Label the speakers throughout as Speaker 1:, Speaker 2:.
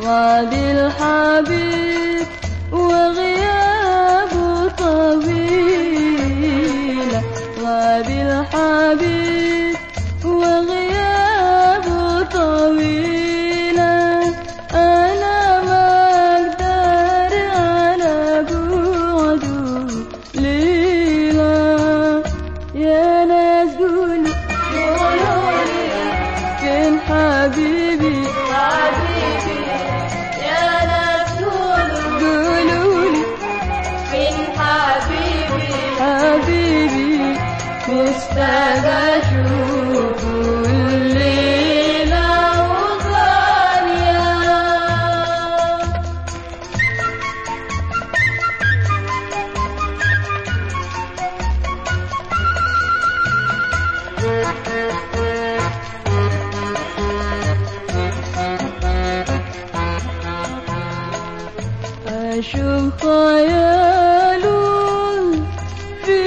Speaker 1: غاب الحبيب وغيابه طويل غاب الحبيب وغيابه طويل أنا ما أقدر على بعده ليلة يا ناس قولوا فين حبيبي
Speaker 2: حبيبي يا ناس قولوا
Speaker 1: قولوا لي
Speaker 2: فين حبيبي
Speaker 1: حبيبي مشتاق أشوفه الليلة وغالية أشوف خياله في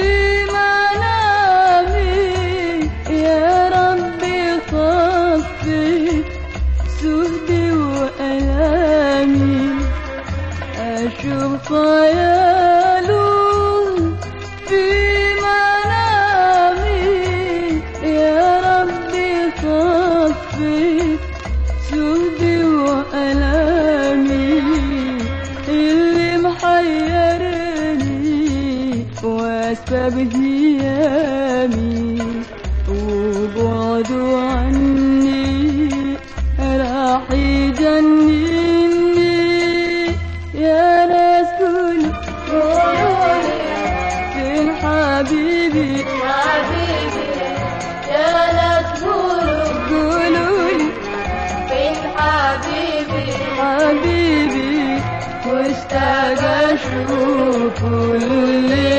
Speaker 1: منامي يا ربي خفف سهدي وألامي أشوف خياله في منامي يا ربي خفف سهدي وألامي اللي محيرني واسباب هيامي وبعده عني راح يجنني يا ناس كل فين حبيبي
Speaker 2: حبيبي يا ناس قولوا
Speaker 1: قولوا لي
Speaker 2: فين حبيبي
Speaker 1: حبيبي مشتاق اشوفه الليل